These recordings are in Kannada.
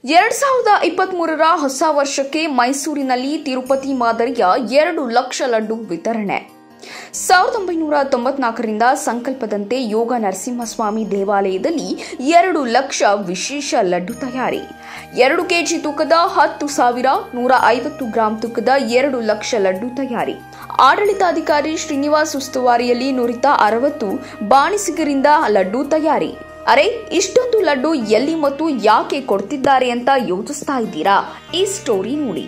ಎರಡ್ ಸಾವಿರದ ಇಪ್ಪತ್ಮೂರರ ಹೊಸ ವರ್ಷಕ್ಕೆ ಮೈಸೂರಿನಲ್ಲಿ ತಿರುಪತಿ ಮಾದರಿಯ ಎರಡು ಲಕ್ಷ ಲಡ್ಡು ವಿತರಣೆ ಸಾವಿರದ ಒಂಬೈನೂರ ತೊಂಬತ್ನಾಲ್ಕರಿಂದ ಸಂಕಲ್ಪದಂತೆ ಯೋಗ ನರಸಿಂಹಸ್ವಾಮಿ ದೇವಾಲಯದಲ್ಲಿ ಎರಡು ಲಕ್ಷ ವಿಶೇಷ ಲಡ್ಡು ತಯಾರಿ ಎರಡು ಕೆಜಿ ತೂಕದ ಹತ್ತು ಸಾವಿರ ನೂರ ಐವತ್ತು ಗ್ರಾಂ ತೂಕದ ಎರಡು ಲಕ್ಷ ಲಡ್ಡು ತಯಾರಿ ಆಡಳಿತಾಧಿಕಾರಿ ಶ್ರೀನಿವಾಸ್ ಉಸ್ತುವಾರಿಯಲ್ಲಿ ನುರಿತ ಅರವತ್ತು ಬಾಣಿಸಿಗರಿಂದ ಲಡ್ಡು ತಯಾರಿ ಅರೆ ಇಷ್ಟೊಂದು ಲಡ್ಡು ಎಲ್ಲಿ ಮತ್ತು ಯಾಕೆ ಕೊಡ್ತಿದ್ದಾರೆ ಅಂತ ಯೋಚಿಸ್ತಾ ಇದ್ದೀರಾ ಈ ಸ್ಟೋರಿ ನೋಡಿ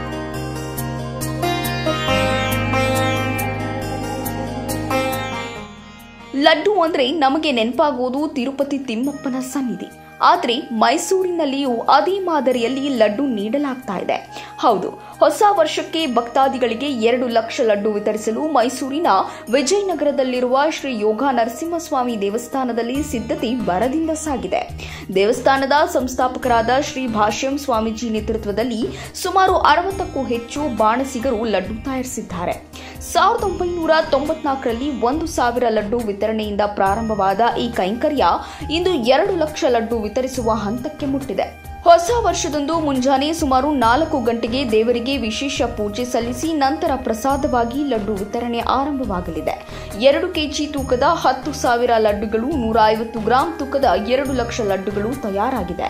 ಲಡ್ಡು ಅಂದ್ರೆ ನಮಗೆ ನೆನಪಾಗುವುದು ತಿರುಪತಿ ತಿಮ್ಮಪ್ಪನ ಸನ್ನಿಧಿ ಆದರೆ ಮೈಸೂರಿನಲ್ಲಿಯೂ ಅದೇ ಮಾದರಿಯಲ್ಲಿ ಲಡ್ಡು ನೀಡಲಾಗ್ತಾ ಇದೆ ಹೌದು ಹೊಸ ವರ್ಷಕ್ಕೆ ಭಕ್ತಾದಿಗಳಿಗೆ ಎರಡು ಲಕ್ಷ ಲಡ್ಡು ವಿತರಿಸಲು ಮೈಸೂರಿನ ವಿಜಯನಗರದಲ್ಲಿರುವ ಶ್ರೀ ಯೋಗ ನರಸಿಂಹಸ್ವಾಮಿ ದೇವಸ್ಥಾನದಲ್ಲಿ ಸಿದ್ಧತೆ ಭರದಿಂದ ಸಾಗಿದೆ ದೇವಸ್ಥಾನದ ಸಂಸ್ಥಾಪಕರಾದ ಶ್ರೀ ಭಾಷ್ಯಂ ಸ್ವಾಮೀಜಿ ನೇತೃತ್ವದಲ್ಲಿ ಸುಮಾರು ಅರವತ್ತಕ್ಕೂ ಹೆಚ್ಚು ಬಾಣಸಿಗರು ಲಡ್ಡು ತಯಾರಿಸಿದ್ದಾರೆ ಸಾವಿರದ ಒಂಬೈನೂರ ತೊಂಬತ್ನಾಲ್ಕರಲ್ಲಿ ಒಂದು ಸಾವಿರ ಲಡ್ಡು ವಿತರಣೆಯಿಂದ ಪ್ರಾರಂಭವಾದ ಈ ಕೈಂಕರ್ಯ ಇಂದು ಎರಡು ಲಕ್ಷ ಲಡ್ಡು ವಿತರಿಸುವ ಹಂತಕ್ಕೆ ಮುಟ್ಟಿದೆ ಹೊಸ ವರ್ಷದಂದು ಮುಂಜಾನೆ ಸುಮಾರು ನಾಲ್ಕು ಗಂಟೆಗೆ ದೇವರಿಗೆ ವಿಶೇಷ ಪೂಜೆ ಸಲ್ಲಿಸಿ ನಂತರ ಪ್ರಸಾದವಾಗಿ ಲಡ್ಡು ವಿತರಣೆ ಆರಂಭವಾಗಲಿದೆ ಎರಡು ಕೆಜಿ ತೂಕದ ಹತ್ತು ಸಾವಿರ ಲಡ್ಡುಗಳು ನೂರ ಐವತ್ತು ಗ್ರಾಂ ತೂಕದ ಎರಡು ಲಕ್ಷ ಲಡ್ಡುಗಳು ತಯಾರಾಗಿದೆ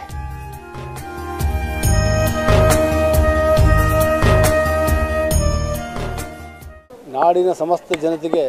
ನಾಡಿನ ಸಮಸ್ತ ಜನತೆಗೆ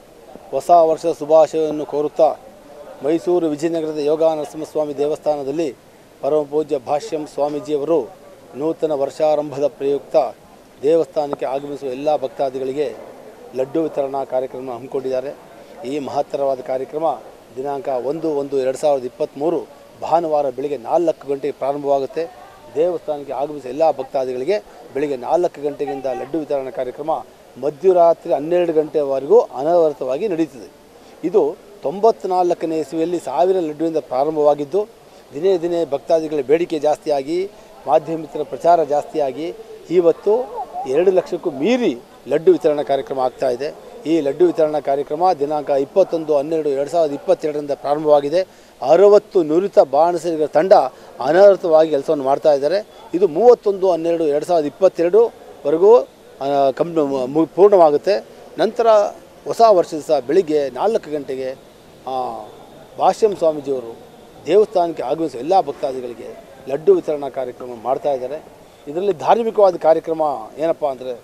ಹೊಸ ವರ್ಷದ ಶುಭಾಶಯವನ್ನು ಕೋರುತ್ತಾ ಮೈಸೂರು ವಿಜಯನಗರದ ಯೋಗ ನರಸಿಂಹಸ್ವಾಮಿ ದೇವಸ್ಥಾನದಲ್ಲಿ ಪರಮ ಪೂಜ್ಯ ಭಾಷ್ಯಂ ಸ್ವಾಮೀಜಿಯವರು ನೂತನ ವರ್ಷಾರಂಭದ ಪ್ರಯುಕ್ತ ದೇವಸ್ಥಾನಕ್ಕೆ ಆಗಮಿಸುವ ಎಲ್ಲ ಭಕ್ತಾದಿಗಳಿಗೆ ಲಡ್ಡು ವಿತರಣಾ ಕಾರ್ಯಕ್ರಮ ಹಮ್ಮಿಕೊಂಡಿದ್ದಾರೆ ಈ ಮಹತ್ತರವಾದ ಕಾರ್ಯಕ್ರಮ ದಿನಾಂಕ ಒಂದು ಒಂದು ಎರಡು ಸಾವಿರದ ಇಪ್ಪತ್ತ್ಮೂರು ಭಾನುವಾರ ಬೆಳಿಗ್ಗೆ ನಾಲ್ಕು ಗಂಟೆಗೆ ಪ್ರಾರಂಭವಾಗುತ್ತೆ ದೇವಸ್ಥಾನಕ್ಕೆ ಆಗಮಿಸುವ ಎಲ್ಲ ಭಕ್ತಾದಿಗಳಿಗೆ ಬೆಳಿಗ್ಗೆ ನಾಲ್ಕು ಗಂಟೆಗಿಂದ ಲಡ್ಡು ವಿತರಣಾ ಕಾರ್ಯಕ್ರಮ ಮಧ್ಯರಾತ್ರಿ ಹನ್ನೆರಡು ಗಂಟೆವರೆಗೂ ಅನವರತವಾಗಿ ನಡೀತದೆ ಇದು ತೊಂಬತ್ನಾಲ್ಕನೇ ಇಸ್ವಿಯಲ್ಲಿ ಸಾವಿರ ಲಡ್ಡುವಿಂದ ಪ್ರಾರಂಭವಾಗಿದ್ದು ದಿನೇ ದಿನೇ ಭಕ್ತಾದಿಗಳ ಬೇಡಿಕೆ ಜಾಸ್ತಿಯಾಗಿ ಮಾಧ್ಯಮಿತರ ಪ್ರಚಾರ ಜಾಸ್ತಿಯಾಗಿ ಇವತ್ತು ಎರಡು ಲಕ್ಷಕ್ಕೂ ಮೀರಿ ಲಡ್ಡು ವಿತರಣಾ ಕಾರ್ಯಕ್ರಮ ಆಗ್ತಾ ಇದೆ ಈ ಲಡ್ಡು ವಿತರಣಾ ಕಾರ್ಯಕ್ರಮ ದಿನಾಂಕ ಇಪ್ಪತ್ತೊಂದು ಹನ್ನೆರಡು ಎರಡು ಸಾವಿರದ ಇಪ್ಪತ್ತೆರಡರಿಂದ ಪ್ರಾರಂಭವಾಗಿದೆ ಅರವತ್ತು ನುರಿತ ಬಾಣಸಿಗರ ತಂಡ ಅನವರತವಾಗಿ ಕೆಲಸವನ್ನು ಮಾಡ್ತಾ ಇದ್ದಾರೆ ಇದು ಮೂವತ್ತೊಂದು ಹನ್ನೆರಡು ಎರಡು ಸಾವಿರದ ಇಪ್ಪತ್ತೆರಡುವರೆಗೂ ಕಂ ಮು- ಪೂರ್ಣವಾಗುತ್ತೆ ನಂತರ ಹೊಸ ವರ್ಷದ ಸಹ ಬೆಳಿಗ್ಗೆ ನಾಲ್ಕು ಗಂಟೆಗೆ ಆ, ಭಾಷ್ಯಂ ಸ್ವಾಮೀಜಿಯವರು ದೇವಸ್ಥಾನಕ್ಕೆ ಆಗಮಿಸುವ ಎಲ್ಲ ಭಕ್ತಾದಿಗಳಿಗೆ ಲಡ್ಡು ವಿತರಣಾ ಕಾರ್ಯಕ್ರಮ ಮಾಡ್ತಾ ಇದ್ದಾರೆ ಇದರಲ್ಲಿ ಧಾರ್ಮಿಕವಾದ ಕಾರ್ಯಕ್ರಮ ಏನಪ್ಪ ಅಂದರೆ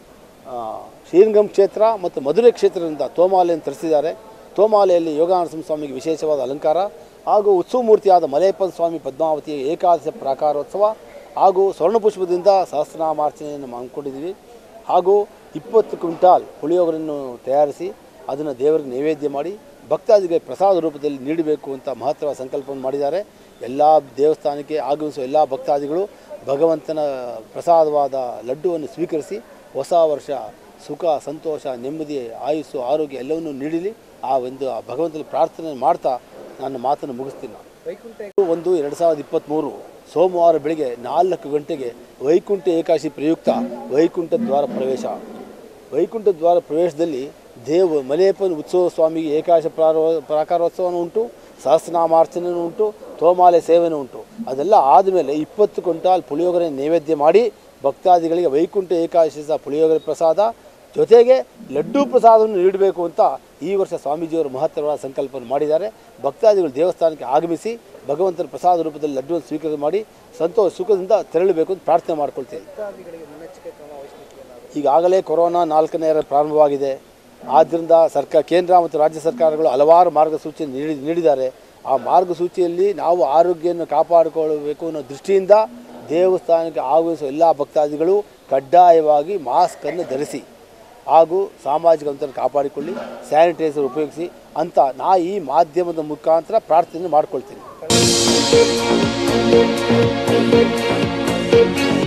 ಶ್ರೀರಂಗಂ ಕ್ಷೇತ್ರ ಮತ್ತು ಮಧುರೆ ಕ್ಷೇತ್ರದಿಂದ ತೋಮಾಲೆಯನ್ನು ತರಿಸಿದ್ದಾರೆ ತೋಮಾಲೆಯಲ್ಲಿ ಯೋಗ ನರಸಿಂಹ ಸ್ವಾಮಿಗೆ ವಿಶೇಷವಾದ ಅಲಂಕಾರ ಹಾಗೂ ಉತ್ಸವ ಮೂರ್ತಿಯಾದ ಮಲಯಪ್ಪನ ಸ್ವಾಮಿ ಪದ್ಮಾವತಿಯ ಏಕಾದಶ ಪ್ರಾಕಾರೋತ್ಸವ ಹಾಗೂ ಸ್ವರ್ಣಪುಷ್ಪದಿಂದ ಸಹಸ್ರನಾಮಾರ್ಚನೆಯನ್ನು ಮಾಡಿಕೊಂಡಿದ್ದೀವಿ ಹಾಗೂ ಇಪ್ಪತ್ತು ಕ್ವಿಂಟಾಲ್ ಪುಳಿಯೋಗರನ್ನು ತಯಾರಿಸಿ ಅದನ್ನು ದೇವರಿಗೆ ನೈವೇದ್ಯ ಮಾಡಿ ಭಕ್ತಾದಿಗಳಿಗೆ ಪ್ರಸಾದ ರೂಪದಲ್ಲಿ ನೀಡಬೇಕು ಅಂತ ಮಹತ್ವದ ಸಂಕಲ್ಪವನ್ನು ಮಾಡಿದ್ದಾರೆ ಎಲ್ಲ ದೇವಸ್ಥಾನಕ್ಕೆ ಆಗಮಿಸುವ ಎಲ್ಲ ಭಕ್ತಾದಿಗಳು ಭಗವಂತನ ಪ್ರಸಾದವಾದ ಲಡ್ಡುವನ್ನು ಸ್ವೀಕರಿಸಿ ಹೊಸ ವರ್ಷ ಸುಖ ಸಂತೋಷ ನೆಮ್ಮದಿ ಆಯುಸ್ಸು ಆರೋಗ್ಯ ಎಲ್ಲವನ್ನೂ ನೀಡಲಿ ಆ ಒಂದು ಆ ಭಗವಂತನ ಪ್ರಾರ್ಥನೆ ಮಾಡ್ತಾ ನನ್ನ ಮಾತನ್ನು ಮುಗಿಸ್ತೀನಿ ನಾನು ಒಂದು ಎರಡು ಸಾವಿರದ ಇಪ್ಪತ್ತ್ಮೂರು ಸೋಮವಾರ ಬೆಳಿಗ್ಗೆ ನಾಲ್ಕು ಗಂಟೆಗೆ ವೈಕುಂಠ ಏಕಾಶಿ ಪ್ರಯುಕ್ತ ವೈಕುಂಠ ದ್ವಾರ ಪ್ರವೇಶ ವೈಕುಂಠ ದ್ವಾರ ಪ್ರವೇಶದಲ್ಲಿ ದೇವ ಮಲೆಯಪ್ಪನ ಉತ್ಸವ ಸ್ವಾಮಿಗೆ ಏಕಾಶ ಪ್ರಾರೋ ಪ್ರಾಕಾರೋತ್ಸವನೂ ಉಂಟು ಸಹಸ್ರನಾಮಾರ್ಚನೆಯೂ ಉಂಟು ತೋಮಾಲೆ ಸೇವೆನೂ ಉಂಟು ಅದೆಲ್ಲ ಆದಮೇಲೆ ಇಪ್ಪತ್ತು ಕ್ವಿಂಟಾಲ್ ಪುಳಿಯೋಗರೆ ನೈವೇದ್ಯ ಮಾಡಿ ಭಕ್ತಾದಿಗಳಿಗೆ ವೈಕುಂಠ ಏಕಾದಶಿ ಸಹ ಪುಳಿಯೋಗರೆ ಪ್ರಸಾದ ಜೊತೆಗೆ ಲಡ್ಡು ಪ್ರಸಾದವನ್ನು ನೀಡಬೇಕು ಅಂತ ಈ ವರ್ಷ ಸ್ವಾಮೀಜಿಯವರು ಮಹತ್ತರವಾದ ಸಂಕಲ್ಪವನ್ನು ಮಾಡಿದ್ದಾರೆ ಭಕ್ತಾದಿಗಳು ದೇವಸ್ಥಾನಕ್ಕೆ ಆಗಮಿಸಿ ಭಗವಂತನ ಪ್ರಸಾದ ರೂಪದಲ್ಲಿ ಲಡ್ಡುವನ್ನು ಸ್ವೀಕಾರ ಮಾಡಿ ಸಂತೋಷ ಸುಖದಿಂದ ತೆರಳಬೇಕು ಅಂತ ಪ್ರಾರ್ಥನೆ ಮಾಡ್ಕೊಳ್ತೇವೆ ಈಗಾಗಲೇ ಕೊರೋನಾ ನಾಲ್ಕನೇ ಅಲೆ ಪ್ರಾರಂಭವಾಗಿದೆ ಆದ್ದರಿಂದ ಸರ್ಕಾರ ಕೇಂದ್ರ ಮತ್ತು ರಾಜ್ಯ ಸರ್ಕಾರಗಳು ಹಲವಾರು ಮಾರ್ಗಸೂಚಿ ನೀಡಿ ನೀಡಿದ್ದಾರೆ ಆ ಮಾರ್ಗಸೂಚಿಯಲ್ಲಿ ನಾವು ಆರೋಗ್ಯವನ್ನು ಕಾಪಾಡಿಕೊಳ್ಳಬೇಕು ಅನ್ನೋ ದೃಷ್ಟಿಯಿಂದ ದೇವಸ್ಥಾನಕ್ಕೆ ಆಗಮಿಸುವ ಎಲ್ಲ ಭಕ್ತಾದಿಗಳು ಕಡ್ಡಾಯವಾಗಿ ಮಾಸ್ಕನ್ನು ಧರಿಸಿ ಹಾಗೂ ಸಾಮಾಜಿಕ ಅಂತರ ಕಾಪಾಡಿಕೊಳ್ಳಿ ಸ್ಯಾನಿಟೈಸರ್ ಉಪಯೋಗಿಸಿ ಅಂತ ನಾ ಈ ಮಾಧ್ಯಮದ ಮುಖಾಂತರ ಪ್ರಾರ್ಥನೆ ಮಾಡ್ಕೊಳ್ತೀನಿ